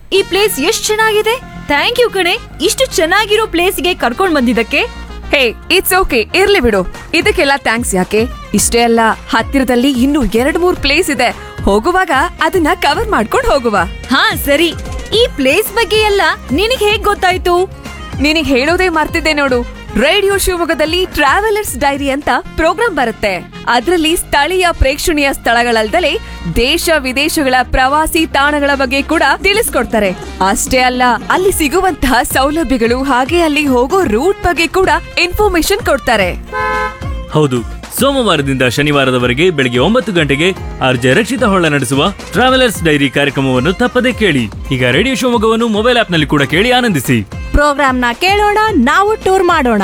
ಈ ಪ್ಲೇಸ್ ಎಷ್ಟ್ ಚೆನ್ನಾಗಿದೆ ಥ್ಯಾಂಕ್ ಯು ಕಣೆ ಇಷ್ಟು ಚೆನ್ನಾಗಿರೋ ಪ್ಲೇಸ್ಗೆ ಕರ್ಕೊಂಡ್ ಬಂದಿದ್ದಕ್ಕೆ ಹೇ ಇಟ್ಸ್ ಓಕೆ ಇರ್ಲಿ ಬಿಡು ಇದಕ್ಕೆಲ್ಲ ಥ್ಯಾಂಕ್ಸ್ ಯಾಕೆ ಇಷ್ಟೇ ಅಲ್ಲ ಹತ್ತಿರದಲ್ಲಿ ಇನ್ನೂ ಎರಡ್ ಮೂರ್ ಪ್ಲೇಸ್ ಇದೆ ಹೋಗುವಾಗ ಅದನ್ನ ಕವರ್ ಮಾಡ್ಕೊಂಡು ಹೋಗುವ ಹಾ ಸರಿ ಈ ಪ್ಲೇಸ್ ಬಗ್ಗೆ ಎಲ್ಲ ನಿನಗ್ ಹೇಗ್ ಗೊತ್ತಾಯ್ತು ನಿನಗ್ ಹೇಳೋದೇ ಮರ್ತಿದ್ದೆ ನೋಡು ರೇಡಿಯೋ ಶಿವಮೊಗ್ಗದಲ್ಲಿ ಟ್ರಾವೆಲರ್ಸ್ ಡೈರಿ ಅಂತ ಪ್ರೋಗ್ರಾಂ ಬರುತ್ತೆ ಅದರಲ್ಲಿ ಸ್ಥಳೀಯ ಪ್ರೇಕ್ಷಣೀಯ ಸ್ಥಳಗಳಲ್ದಲೇ ದೇಶ ವಿದೇಶಗಳ ಪ್ರವಾಸಿ ತಾಣಗಳ ಬಗ್ಗೆ ಕೂಡ ತಿಳಿಸ್ಕೊಡ್ತಾರೆ ಅಷ್ಟೇ ಅಲ್ಲ ಅಲ್ಲಿ ಸಿಗುವಂತಹ ಸೌಲಭ್ಯಗಳು ಹಾಗೆ ಅಲ್ಲಿ ಹೋಗೋ ರೂಟ್ ಬಗ್ಗೆ ಕೂಡ ಇನ್ಫಾರ್ಮೇಶನ್ ಕೊಡ್ತಾರೆ ಹೌದು ಸೋಮವಾರದಿಂದ ಶನಿವಾರದವರೆಗೆ ಬೆಳಗ್ಗೆ ಒಂಬತ್ತು ಗಂಟೆಗೆ ಆರ್ಜೆ ರಕ್ಷಿತ ಹೊಳ್ಳ ನಡೆಸುವ ಟ್ರಾವೆಲರ್ಸ್ ಡೈರಿ ಕಾರ್ಯಕ್ರಮವನ್ನು ತಪ್ಪದೇ ಕೇಳಿ ಈಗ ರೇಡಿಯೋ ಶಿವಮೊಗ್ಗವನ್ನು ಮೊಬೈಲ್ ಆಪ್ನಲ್ಲಿ ಕೂಡ ಕೇಳಿ ಆನಂದಿಸಿ ಪ್ರೋಗ್ರಾಮ್ನ ಕೇಳೋಣ ನಾವು ಟೂರ್ ಮಾಡೋಣ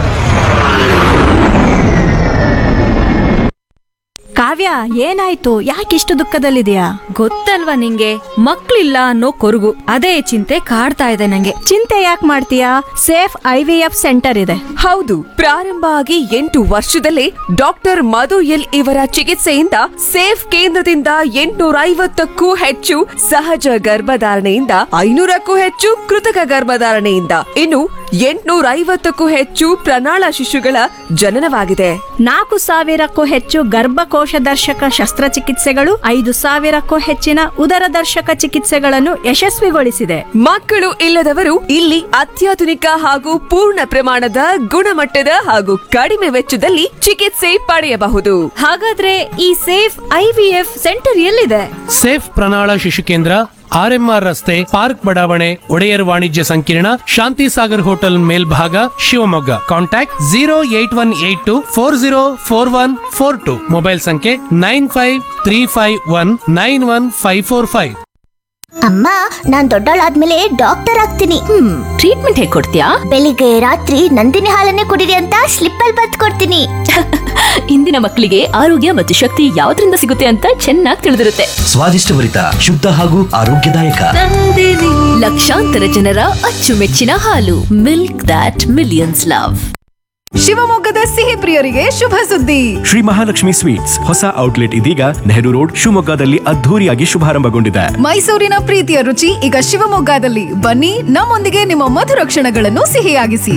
ಕಾವ್ಯ ಏನಾಯ್ತು ಯಾಕಿಷ್ಟು ದುಃಖದಲ್ಲಿದೆಯಾ ಗೊತ್ತಲ್ವಾ ನಿಂಗೆ ಮಕ್ಳಿಲ್ಲ ಅನ್ನೋ ಕೊರಗು ಅದೇ ಚಿಂತೆ ಕಾಡ್ತಾ ಇದೆ ನಂಗೆ ಚಿಂತೆ ಯಾಕೆ ಮಾಡ್ತೀಯಾ safe I V F centre ಇದೆ ಹೌದು ಪ್ರಾರಂಭ ಆಗಿ ಎಂಟು ವರ್ಷದಲ್ಲೇ ಡಾಕ್ಟರ್ ಮಧು ಎಲ್ ಇವರ ಚಿಕಿತ್ಸೆಯಿಂದ ಸೇಫ್ ಕೇಂದ್ರದಿಂದ ಎಂಟುನೂರ ಐವತ್ತಕ್ಕೂ ಹೆಚ್ಚು ಸಹಜ ಗರ್ಭಧಾರಣೆಯಿಂದ ಐನೂರಕ್ಕೂ ಹೆಚ್ಚು ಕೃತಕ ಗರ್ಭಧಾರಣೆಯಿಂದ ಇನ್ನು ಎಂಟುನೂರ ಐವತ್ತಕ್ಕೂ ಹೆಚ್ಚು ಪ್ರಣಾಳ ಶಿಶುಗಳ ಜನನವಾಗಿದೆ ನಾಲ್ಕು ಸಾವಿರಕ್ಕೂ ಹೆಚ್ಚು ಗರ್ಭಕೋಶ ದರ್ಶಕ ಶಸ್ತ್ರಚಿಕಿತ್ಸೆಗಳು ಐದು ಸಾವಿರಕ್ಕೂ ಹೆಚ್ಚಿನ ಉದರ ದರ್ಶಕ ಚಿಕಿತ್ಸೆಗಳನ್ನು ಯಶಸ್ವಿಗೊಳಿಸಿದೆ ಮಕ್ಕಳು ಇಲ್ಲದವರು ಇಲ್ಲಿ ಅತ್ಯಾಧುನಿಕ ಹಾಗೂ ಪೂರ್ಣ ಪ್ರಮಾಣದ ಗುಣಮಟ್ಟದ ಹಾಗೂ ಕಡಿಮೆ ವೆಚ್ಚದಲ್ಲಿ ಚಿಕಿತ್ಸೆ ಪಡೆಯಬಹುದು ಹಾಗಾದ್ರೆ ಈ safe I V F centre ಎಲ್ಲಿದೆ ಸೇಫ್ ಪ್ರಣಾಳ ಶಿಶು ಕೇಂದ್ರ ಆರ್ಎಂಆರ್ ರಸ್ತೆ ಪಾರ್ಕ್ ಬಡಾವಣೆ ಒಡೆಯರ್ ವಾಣಿಜ್ಯ ಸಂಕೀರ್ಣ ಶಾಂತಿ ಸಾಗರ್ ಹೋಟೆಲ್ ಮೇಲ್ಭಾಗ Shivamogga contact zero eight one eight two four zero four one four two mobile ಸಂಖ್ಯೆ nine five three five one nine one five four five ಅಮ್ಮ ನಾನ್ ದೊಡ್ಡವಳಾದ್ಮೇಲೆ ಡಾಕ್ಟರ್ ಆಗ್ತೀನಿ ಹ್ಮ್ ಟ್ರೀಟ್ಮೆಂಟ್ ಹೇಗ್ ಕೊಡ್ತೀಯಾ ಬೆಳಿಗ್ಗೆ ರಾತ್ರಿ ನಂದಿನಿ ಹಾಲನ್ನೇ ಕುಡಿರಿ ಅಂತ ಸ್ಲಿಪ್ ಅಲ್ಲಿ ಬತ್ ಕೊಡ್ತೀನಿ ಇಂದಿನ ಮಕ್ಕಳಿಗೆ ಆರೋಗ್ಯ ಮತ್ತು ಶಕ್ತಿ ಯಾವ್ದ್ರಿಂದ ಸಿಗುತ್ತೆ ಅಂತ ಚೆನ್ನಾಗಿ ತಿಳಿದಿರುತ್ತೆ ಸ್ವಾದಿಷ್ಟಭರಿತ ಶುದ್ಧ ಹಾಗೂ ಆರೋಗ್ಯದಾಯಕ ಲಕ್ಷಾಂತರ ಜನರ ಅಚ್ಚುಮೆಚ್ಚಿನ ಹಾಲು ಮಿಲ್ಕ್ ದಾಟ್ ಮಿಲಿಯನ್ಸ್ ಲವ್ ಶಿವಮೊಗ್ಗದ ಸಿಹಿ ಪ್ರಿಯರಿಗೆ ಶುಭ ಸುದ್ದಿ ಶ್ರೀ ಮಹಾಲಕ್ಷ್ಮಿ ಸ್ವೀಟ್ಸ್ ಹೊಸ ಔಟ್ಲೆಟ್ ಇದೀಗ ನೆಹರು ರೋಡ್ ಶಿವಮೊಗ್ಗದಲ್ಲಿ ಅದ್ಧೂರಿಯಾಗಿ ಶುಭಾರಂಭಗೊಂಡಿದೆ ಮೈಸೂರಿನ ಪ್ರೀತಿಯ ರುಚಿ ಈಗ ಶಿವಮೊಗ್ಗದಲ್ಲಿ ಬನ್ನಿ ನಮ್ಮೊಂದಿಗೆ ನಿಮ್ಮ ಮಧುರ ಕ್ಷಣಗಳನ್ನು ಸಿಹಿಯಾಗಿಸಿ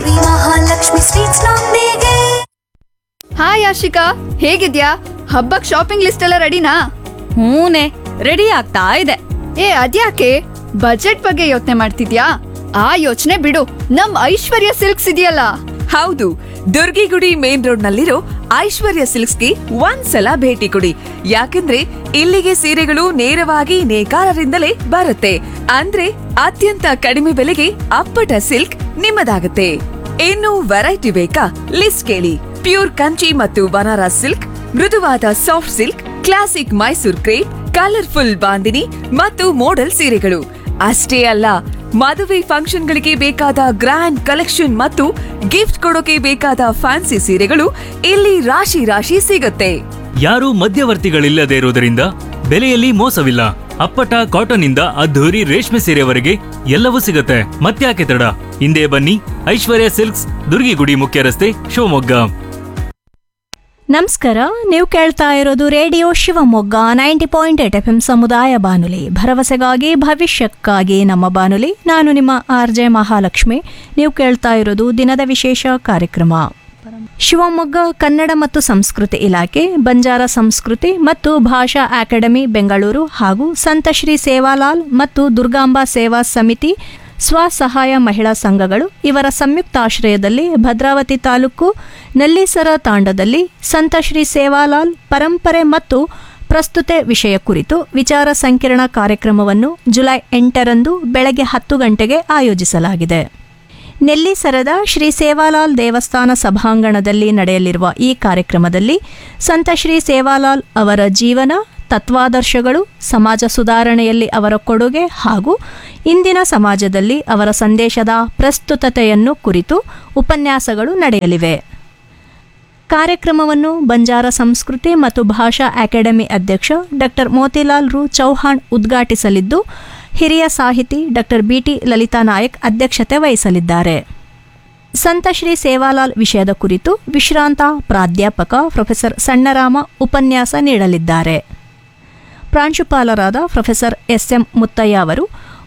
ಹಾಯ್ ಆಶಿಕಾ ಹೇಗಿದ್ಯಾ ಹಬ್ಬಕ್ ಶಾಪಿಂಗ್ ಲಿಸ್ಟ್ ಎಲ್ಲ ರೆಡಿನಾ ಹೂನೆ ರೆಡಿ ಆಗ್ತಾ ಇದೆ ಏ ಅದ್ಯಾಕೆ ಬಜೆಟ್ ಬಗ್ಗೆ ಯೋಚನೆ ಮಾಡ್ತಿದ್ಯಾ ಆ ಯೋಚನೆ ಬಿಡು ನಮ್ ಐಶ್ವರ್ಯ ಸಿಲ್ಕ್ಸ್ ಇದೆಯಲ್ಲ ಹೌದು ದುರ್ಗಿಗುಡಿ ಮೇನ್ ರೋಡ್ ನಲ್ಲಿರೋ ಐಶ್ವರ್ಯ ಸಿಲ್ಕ್ಸ್ಗೆ ಒಂದ್ಸಲ ಭೇಟಿ ಕೊಡಿ ಯಾಕಂದ್ರೆ ಇಲ್ಲಿಗೆ ಸೀರೆಗಳು ನೇರವಾಗಿ ನೇಕಾರರಿಂದಲೇ ಬರುತ್ತೆ ಅಂದ್ರೆ ಅತ್ಯಂತ ಕಡಿಮೆ ಬೆಲೆಗೆ ಅಪ್ಪಟ ಸಿಲ್ಕ್ ನಿಮ್ಮದಾಗುತ್ತೆ ಇನ್ನು ವೆರೈಟಿ ಬೇಕಾ ಲಿಸ್ಟ್ ಕೇಳಿ ಪ್ಯೂರ್ ಕಂಚಿ ಮತ್ತು ಬನಾರಸ್ ಸಿಲ್ಕ್ ಮೃದುವಾದ soft silk classic Mysore crepe colourful bandhani ಮತ್ತು ಮೋಡಲ್ ಸೀರೆಗಳು ಅಷ್ಟೇ ಅಲ್ಲ ಮದುವೆ ಫಂಕ್ಷನ್ಗಳಿಗೆ ಬೇಕಾದ ಗ್ರ್ಯಾಂಡ್ ಕಲೆಕ್ಷನ್ ಮತ್ತು ಗಿಫ್ಟ್ ಕೊಡೋಕೆ ಬೇಕಾದ ಫ್ಯಾನ್ಸಿ ಸೀರೆಗಳು ಇಲ್ಲಿ ರಾಶಿ ರಾಶಿ ಸಿಗುತ್ತೆ ಯಾರೂ ಮಧ್ಯವರ್ತಿಗಳಿಲ್ಲದೆ ಇರುವುದರಿಂದ ಬೆಲೆಯಲ್ಲಿ ಮೋಸವಿಲ್ಲ ಅಪ್ಪಟ ಕಾಟನ್ ಇಂದ ಅದ್ಧೂರಿ ರೇಷ್ಮೆ ಸೀರೆವರೆಗೆ ಎಲ್ಲವೂ ಸಿಗುತ್ತೆ ಮತ್ತ್ಯಾಕೆ ತಡ ಹಿಂದೆ ಬನ್ನಿ ಐಶ್ವರ್ಯ ಸಿಲ್ಕ್ಸ್ ದುರ್ಗಿಗುಡಿ ಮುಖ್ಯ ರಸ್ತೆ ಶಿವಮೊಗ್ಗ ನಮಸ್ಕಾರ ನೀವು ಕೇಳ್ತಾ ಇರೋದು radio Shivamogga ninety point eight F M ಸಮುದಾಯ ಬಾನುಲಿ ಭರವಸೆಗಾಗಿ ಭವಿಷ್ಯಕ್ಕಾಗಿ ನಮ್ಮ ಬಾನುಲಿ ನಾನು ನಿಮ್ಮ ಆರ್ ಜೆ ಮಹಾಲಕ್ಷ್ಮಿ ನೀವು ಕೇಳ್ತಾ ಇರೋದು ದಿನದ ವಿಶೇಷ ಕಾರ್ಯಕ್ರಮ ಶಿವಮೊಗ್ಗ ಕನ್ನಡ ಮತ್ತು ಸಂಸ್ಕೃತಿ ಇಲಾಖೆ ಬಂಜಾರ ಸಂಸ್ಕೃತಿ ಮತ್ತು ಭಾಷಾ ಅಕಾಡೆಮಿ ಬೆಂಗಳೂರು ಹಾಗೂ ಸಂತಶ್ರೀ ಸೇವಾಲಾಲ್ ಮತ್ತು ದುರ್ಗಾಂಬಾ ಸೇವಾ ಸಮಿತಿ ಸ್ವಸಹಾಯ ಮಹಿಳಾ ಸಂಘಗಳು ಇವರ ಸಂಯುಕ್ತಾಶ್ರಯದಲ್ಲಿ ಭದ್ರಾವತಿ ತಾಲೂಕು ನಲ್ಲೀಸರ ತಾಂಡದಲ್ಲಿ ಸಂತಶ್ರೀ ಸೇವಾಲಾಲ್ ಪರಂಪರೆ ಮತ್ತು ಪ್ರಸ್ತುತೆ ವಿಷಯ ಕುರಿತು ವಿಚಾರ ಸಂಕಿರಣ ಕಾರ್ಯಕ್ರಮವನ್ನು ಜುಲೈ ಎಂಟರಂದು ಬೆಳಗ್ಗೆ ಹತ್ತು ಗಂಟೆಗೆ ಆಯೋಜಿಸಲಾಗಿದೆ ನೆಲ್ಲಿಸರದ ಶ್ರೀ ಸೇವಾಲಾಲ್ ದೇವಸ್ಥಾನ ಸಭಾಂಗಣದಲ್ಲಿ ನಡೆಯಲಿರುವ ಈ ಕಾರ್ಯಕ್ರಮದಲ್ಲಿ ಸಂತ ಶ್ರೀ ಸೇವಾಲಾಲ್ ಅವರ ಜೀವನ ತತ್ವಾದರ್ಶಗಳು ಸಮಾಜ ಸುಧಾರಣೆಯಲ್ಲಿ ಅವರ ಕೊಡುಗೆ ಹಾಗೂ ಇಂದಿನ ಸಮಾಜದಲ್ಲಿ ಅವರ ಸಂದೇಶದ ಪ್ರಸ್ತುತತೆಯನ್ನು ಕುರಿತು ಉಪನ್ಯಾಸಗಳು ನಡೆಯಲಿವೆ ಕಾರ್ಯಕ್ರಮವನ್ನು ಬಂಜಾರ ಸಂಸ್ಕೃತಿ ಮತ್ತು ಭಾಷಾ ಅಕಾಡೆಮಿ ಅಧ್ಯಕ್ಷ ಡಾಕ್ಟರ್ ಮೋತಿಲಾಲ್ ರು ಚೌಹಾಣ್ ಉದ್ಘಾಟಿಸಲಿದ್ದು ಹಿರಿಯ ಸಾಹಿತಿ ಡಾಕ್ಟರ್ ಬಿಟಿ ಲಲಿತಾ ನಾಯಕ್ ಅಧ್ಯಕ್ಷತೆ ವಹಿಸಲಿದ್ದಾರೆ ಸಂತ ಶ್ರೀ ಸೇವಾಲಾಲ್ ವಿಷಯದ ಕುರಿತು ವಿಶ್ರಾಂತ ಪ್ರಾಧ್ಯಾಪಕ ಪ್ರೊಫೆಸರ್ ಸಣ್ಣರಾಮ ಉಪನ್ಯಾಸ ನೀಡಲಿದ್ದಾರೆ ಪ್ರಾಂಶುಪಾಲರಾದ ಪ್ರೊಫೆಸರ್ ಎಸ್ ಎಂ ಮುತ್ತಯ್ಯ ಅವರು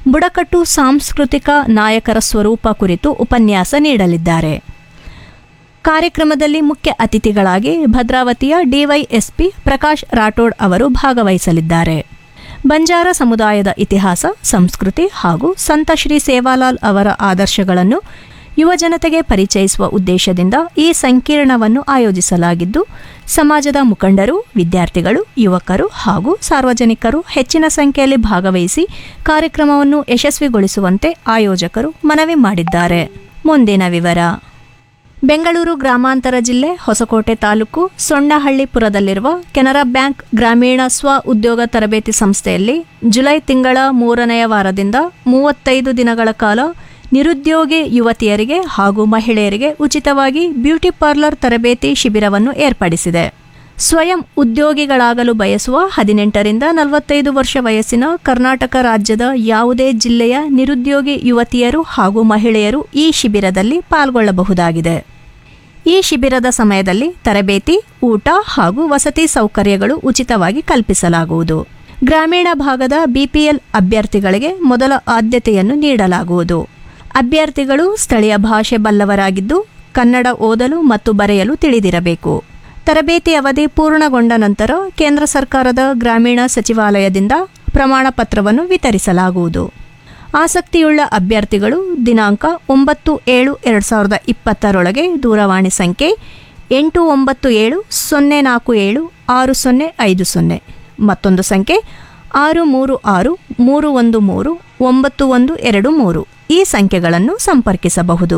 ಬುಡಕಟ್ಟು ಸಾಂಸ್ಕೃತಿಕ ನಾಯಕರ ಸ್ವರೂಪ ಕುರಿತು ಉಪನ್ಯಾಸ ನೀಡಲಿದ್ದಾರೆ ಕಾರ್ಯಕ್ರಮದಲ್ಲಿ ಮುಖ್ಯ ಅತಿಥಿಗಳಾಗಿ ಭದ್ರಾವತಿಯ ಡಿವೈಎಸ್ಪಿ ಪ್ರಕಾಶ್ ರಾಠೋಡ್ ಅವರು ಭಾಗವಹಿಸಲಿದ್ದಾರೆ ಬಂಜಾರ ಸಮುದಾಯದ ಇತಿಹಾಸ ಸಂಸ್ಕೃತಿ ಹಾಗೂ ಸಂತ ಶ್ರೀ ಸೇವಾಲಾಲ್ ಅವರ ಆದರ್ಶಗಳನ್ನು ಯುವಜನತೆಗೆ ಪರಿಚಯಿಸುವ ಉದ್ದೇಶದಿಂದ ಈ ಸಂಕೀರ್ಣವನ್ನು ಆಯೋಜಿಸಲಾಗಿದ್ದು ಸಮಾಜದ ಮುಖಂಡರು ವಿದ್ಯಾರ್ಥಿಗಳು ಯುವಕರು ಹಾಗೂ ಸಾರ್ವಜನಿಕರು ಹೆಚ್ಚಿನ ಸಂಖ್ಯೆಯಲ್ಲಿ ಭಾಗವಹಿಸಿ ಕಾರ್ಯಕ್ರಮವನ್ನು ಯಶಸ್ವಿಗೊಳಿಸುವಂತೆ ಆಯೋಜಕರು ಮನವಿ ಮಾಡಿದ್ದಾರೆ ಮುಂದಿನ ವಿವರ ಬೆಂಗಳೂರು ಗ್ರಾಮಾಂತರ ಜಿಲ್ಲೆ ಹೊಸಕೋಟೆ ತಾಲೂಕು ಸೊಣ್ಣಹಳ್ಳಿಪುರದಲ್ಲಿರುವ ಕೆನರಾ ಬ್ಯಾಂಕ್ ಗ್ರಾಮೀಣ ಸ್ವ ಉದ್ಯೋಗ ತರಬೇತಿ ಸಂಸ್ಥೆಯಲ್ಲಿ ಜುಲೈ ತಿಂಗಳ ಮೂರನೆಯ ವಾರದಿಂದ ಮೂವತ್ತೈದು ದಿನಗಳ ಕಾಲ ನಿರುದ್ಯೋಗಿ ಯುವತಿಯರಿಗೆ ಹಾಗೂ ಮಹಿಳೆಯರಿಗೆ ಉಚಿತವಾಗಿ ಬ್ಯೂಟಿ ಪಾರ್ಲರ್ ತರಬೇತಿ ಶಿಬಿರವನ್ನು ಏರ್ಪಡಿಸಿದೆ ಸ್ವಯಂ ಉದ್ಯೋಗಿಗಳಾಗಲು ಬಯಸುವ ಹದಿನೆಂಟರಿಂದ ನಲವತ್ತೈದು ವರ್ಷ ವಯಸ್ಸಿನ ಕರ್ನಾಟಕ ರಾಜ್ಯದ ಯಾವುದೇ ಜಿಲ್ಲೆಯ ನಿರುದ್ಯೋಗಿ ಯುವತಿಯರು ಹಾಗೂ ಮಹಿಳೆಯರು ಈ ಶಿಬಿರದಲ್ಲಿ ಪಾಲ್ಗೊಳ್ಳಬಹುದಾಗಿದೆ ಈ ಶಿಬಿರದ ಸಮಯದಲ್ಲಿ ತರಬೇತಿ ಊಟ ಹಾಗೂ ವಸತಿ ಸೌಕರ್ಯಗಳು ಉಚಿತವಾಗಿ ಕಲ್ಪಿಸಲಾಗುವುದು ಗ್ರಾಮೀಣ ಭಾಗದ ಬಿಪಿಎಲ್ ಅಭ್ಯರ್ಥಿಗಳಿಗೆ ಮೊದಲ ಆದ್ಯತೆಯನ್ನು ನೀಡಲಾಗುವುದು ಅಭ್ಯರ್ಥಿಗಳು ಸ್ಥಳೀಯ ಭಾಷೆ ಬಲ್ಲವರಾಗಿದ್ದು ಕನ್ನಡ ಓದಲು ಮತ್ತು ಬರೆಯಲು ತಿಳಿದಿರಬೇಕು ತರಬೇತಿ ಅವಧಿ ಪೂರ್ಣಗೊಂಡ ನಂತರ ಕೇಂದ್ರ ಸರ್ಕಾರದ ಗ್ರಾಮೀಣ ಸಚಿವಾಲಯದಿಂದ ಪ್ರಮಾಣ ಪತ್ರವನ್ನು ವಿತರಿಸಲಾಗುವುದು ಆಸಕ್ತಿಯುಳ್ಳ ಅಭ್ಯರ್ಥಿಗಳು ದಿನಾಂಕ ಒಂಬತ್ತು ಏಳು ಎರಡು ಸಾವಿರದ ಇಪ್ಪತ್ತರೊಳಗೆ ದೂರವಾಣಿ ಸಂಖ್ಯೆ ಎಂಟು ಒಂಬತ್ತು ಏಳು ಸೊನ್ನೆ ನಾಲ್ಕು ಏಳು ಆರು ಸೊನ್ನೆ ಐದು ಸೊನ್ನೆ ಮತ್ತೊಂದು ಸಂಖ್ಯೆ ಆರು ಮೂರು ಆರು ಮೂರು ಒಂದು ಮೂರು ಒಂಬತ್ತು ಒಂದು ಎರಡು ಮೂರು ಈ ಸಂಖ್ಯೆಗಳನ್ನು ಸಂಪರ್ಕಿಸಬಹುದು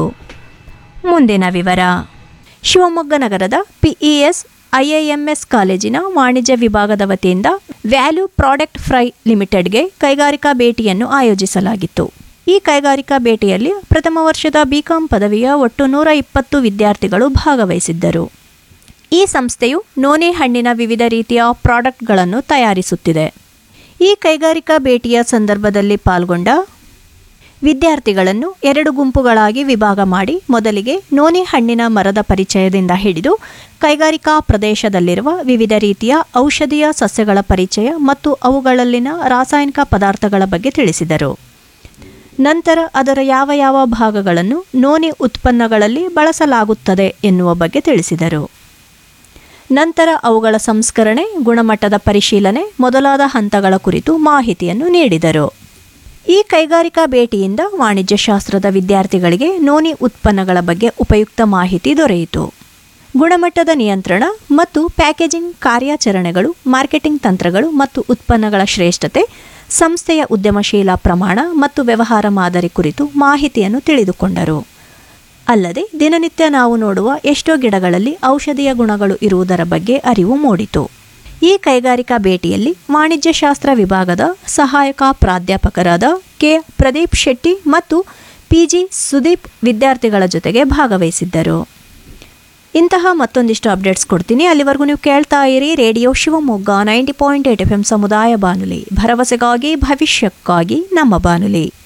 ಮುಂದಿನ ವಿವರ ಶಿವಮೊಗ್ಗ ನಗರದ ಪಿಇಎಸ್ ಐಐಎಂಎಸ್ ಕಾಲೇಜಿನ ವಾಣಿಜ್ಯ ವಿಭಾಗದ ವತಿಯಿಂದ ವ್ಯಾಲ್ಯೂ ಪ್ರಾಡಕ್ಟ್ ಫ್ರೈ ಲಿಮಿಟೆಡ್ಗೆ ಕೈಗಾರಿಕಾ ಭೇಟಿಯನ್ನು ಆಯೋಜಿಸಲಾಗಿತ್ತು ಈ ಕೈಗಾರಿಕಾ ಭೇಟಿಯಲ್ಲಿ ಪ್ರಥಮ ವರ್ಷದ ಬಿಕಾಂ ಪದವಿಯ ಒಟ್ಟು ನೂರ ಇಪ್ಪತ್ತು ವಿದ್ಯಾರ್ಥಿಗಳು ಭಾಗವಹಿಸಿದ್ದರು ಈ ಸಂಸ್ಥೆಯು ನೋನೆ ಹಣ್ಣಿನ ವಿವಿಧ ರೀತಿಯ ಪ್ರಾಡಕ್ಟ್ಗಳನ್ನು ತಯಾರಿಸುತ್ತಿದೆ ಈ ಕೈಗಾರಿಕಾ ಭೇಟಿಯ ಸಂದರ್ಭದಲ್ಲಿ ಪಾಲ್ಗೊಂಡ ವಿದ್ಯಾರ್ಥಿಗಳನ್ನು ಎರಡು ಗುಂಪುಗಳಾಗಿ ವಿಭಾಗ ಮಾಡಿ ಮೊದಲಿಗೆ ನೋನೆ ಹಣ್ಣಿನ ಮರದ ಪರಿಚಯದಿಂದ ಹಿಡಿದು ಕೈಗಾರಿಕಾ ಪ್ರದೇಶದಲ್ಲಿರುವ ವಿವಿಧ ರೀತಿಯ ಔಷಧೀಯ ಸಸ್ಯಗಳ ಪರಿಚಯ ಮತ್ತು ಅವುಗಳಲ್ಲಿನ ರಾಸಾಯನಿಕ ಪದಾರ್ಥಗಳ ಬಗ್ಗೆ ತಿಳಿಸಿದರು ನಂತರ ಅದರ ಯಾವ ಯಾವ ಭಾಗಗಳನ್ನು ನೋನೆ ಉತ್ಪನ್ನಗಳಲ್ಲಿ ಬಳಸಲಾಗುತ್ತದೆ ಎನ್ನುವ ಬಗ್ಗೆ ತಿಳಿಸಿದರು ನಂತರ ಅವುಗಳ ಸಂಸ್ಕರಣೆ ಗುಣಮಟ್ಟದ ಪರಿಶೀಲನೆ ಮೊದಲಾದ ಹಂತಗಳ ಕುರಿತು ಮಾಹಿತಿಯನ್ನು ನೀಡಿದರು ಈ ಕೈಗಾರಿಕಾ ಭೇಟಿಯಿಂದ ವಾಣಿಜ್ಯ ಶಾಸ್ತ್ರದ ವಿದ್ಯಾರ್ಥಿಗಳಿಗೆ ನೋನಿ ಉತ್ಪನ್ನಗಳ ಬಗ್ಗೆ ಉಪಯುಕ್ತ ಮಾಹಿತಿ ದೊರೆಯಿತು ಗುಣಮಟ್ಟದ ನಿಯಂತ್ರಣ ಮತ್ತು ಪ್ಯಾಕೇಜಿಂಗ್ ಕಾರ್ಯಾಚರಣೆಗಳು ಮಾರ್ಕೆಟಿಂಗ್ ತಂತ್ರಗಳು ಮತ್ತು ಉತ್ಪನ್ನಗಳ ಶ್ರೇಷ್ಠತೆ ಸಂಸ್ಥೆಯ ಉದ್ಯಮಶೀಲ ಪ್ರಮಾಣ ಮತ್ತು ವ್ಯವಹಾರ ಮಾದರಿ ಕುರಿತು ಮಾಹಿತಿಯನ್ನು ತಿಳಿದುಕೊಂಡರು ಅಲ್ಲದೆ ದಿನನಿತ್ಯ ನಾವು ನೋಡುವ ಎಷ್ಟೋ ಗಿಡಗಳಲ್ಲಿ ಔಷಧೀಯ ಗುಣಗಳು ಇರುವುದರ ಬಗ್ಗೆ ಅರಿವು ಮೂಡಿತು ಈ ಕೈಗಾರಿಕಾ ಭೇಟಿಯಲ್ಲಿ ವಾಣಿಜ್ಯಶಾಸ್ತ್ರ ವಿಭಾಗದ ಸಹಾಯಕ ಪ್ರಾಧ್ಯಾಪಕರಾದ ಕೆ ಪ್ರದೀಪ್ ಶೆಟ್ಟಿ ಮತ್ತು ಪಿಜಿ ಸುದೀಪ್ ವಿದ್ಯಾರ್ಥಿಗಳ ಜೊತೆಗೆ ಭಾಗವಹಿಸಿದ್ದರು ಇಂತಹ ಮತ್ತೊಂದಿಷ್ಟು ಅಪ್ಡೇಟ್ಸ್ ಕೊಡ್ತೀನಿ ಅಲ್ಲಿವರೆಗೂ ನೀವು ಕೇಳ್ತಾ ಇರಿ radio Shivamogga ninety point eight F M ಸಮುದಾಯ ಬಾನುಲಿ ಭರವಸೆಗಾಗಿ ಭವಿಷ್ಯಕ್ಕಾಗಿ ನಮ್ಮ ಬಾನುಲಿ